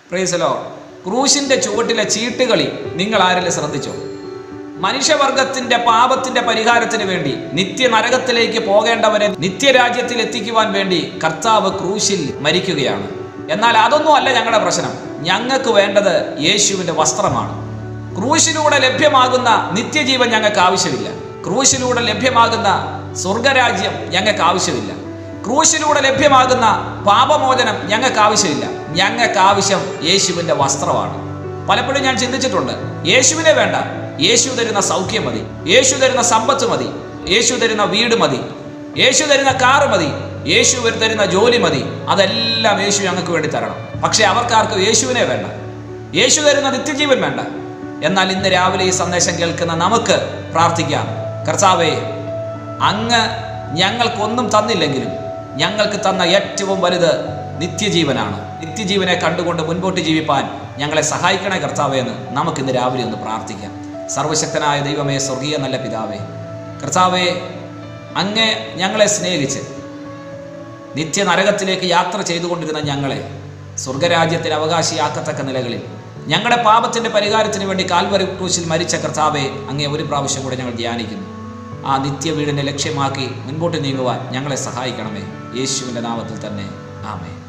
പ്രൈസലോ ക്രൂശിന്റെ ചുവട്ടിലെ ചീട്ടുകളി നിങ്ങൾ ആരെങ്കിലും ശ്രദ്ധിച്ചോ മനുഷ്യവർഗത്തിന്റെ പാപത്തിന്റെ പരിഹാരത്തിന് വേണ്ടി നിത്യ നരകത്തിലേക്ക് പോകേണ്ടവരെ നിത്യരാജ്യത്തിൽ എത്തിക്കുവാൻ വേണ്ടി കർത്താവ് ക്രൂശിൽ മരിക്കുകയാണ് എന്നാൽ അതൊന്നും അല്ല ഞങ്ങളുടെ പ്രശ്നം ഞങ്ങൾക്ക് വേണ്ടത് യേശുവിന്റെ വസ്ത്രമാണ് ക്രൂശിലൂടെ ലഭ്യമാകുന്ന നിത്യജീവൻ ഞങ്ങൾക്ക് ആവശ്യമില്ല ക്രൂശിലൂടെ ലഭ്യമാകുന്ന സ്വർഗരാജ്യം ഞങ്ങൾക്ക് ആവശ്യമില്ല ക്രൂശിലൂടെ ലഭ്യമാകുന്ന പാപമോചനം ഞങ്ങൾക്ക് ആവശ്യമില്ല ഞങ്ങൾക്ക് ആവശ്യം യേശുവിന്റെ വസ്ത്രമാണ് പലപ്പോഴും ഞാൻ ചിന്തിച്ചിട്ടുണ്ട് യേശുവിനെ വേണ്ട യേശു തരുന്ന സൗഖ്യം മതി യേശു തരുന്ന സമ്പത്ത് മതി യേശു തരുന്ന വീട് മതി യേശു തരുന്ന കാറ് മതി യേശു തരുന്ന ജോലി മതി അതെല്ലാം യേശു ഞങ്ങൾക്ക് വേണ്ടി തരണം പക്ഷെ അവർക്കാർക്കും യേശുവിനെ വേണ്ട യേശു തരുന്ന നിത്യജീവൻ വേണ്ട എന്നാൽ ഇന്ന് രാവിലെ ഈ സന്ദേശം കേൾക്കുന്ന നമുക്ക് പ്രാർത്ഥിക്കാം കർത്താവേ അങ്ങ് ഞങ്ങൾക്കൊന്നും തന്നില്ലെങ്കിലും ഞങ്ങൾക്ക് തന്ന ഏറ്റവും വലുത് നിത്യജീവനാണ് നിത്യജീവനെ കണ്ടുകൊണ്ട് മുൻപോട്ട് ജീവിപ്പാൻ ഞങ്ങളെ സഹായിക്കണേ കർത്താവേ എന്ന് നമുക്കിന്ന് രാവിലെ ഒന്ന് പ്രാർത്ഥിക്കാം സർവശക്തനായ ദൈവമേ സ്വർഗീയ നല്ല പിതാവേ കർത്താവേ അങ്ങേ ഞങ്ങളെ സ്നേഹിച്ച് നിത്യ നരകത്തിലേക്ക് യാത്ര ചെയ്തുകൊണ്ടിരുന്ന ഞങ്ങളെ സ്വർഗരാജ്യത്തിന് അവകാശിയാക്കത്തക്ക നിലകളിൽ ഞങ്ങളുടെ പാപത്തിന്റെ പരിഹാരത്തിന് വേണ്ടി കാൽവരി ക്രൂശിൽ മരിച്ച കർത്താവെ അങ്ങേ ഒരു പ്രാവശ്യം കൂടെ ഞങ്ങൾ ധ്യാനിക്കുന്നു ആ നിത്യ വീടിനെ ലക്ഷ്യമാക്കി മുൻപോട്ട് നീങ്ങുവാൻ ഞങ്ങളെ സഹായിക്കണമേ യേശുവിൻ്റെ നാമത്തിൽ തന്നെ ആമേ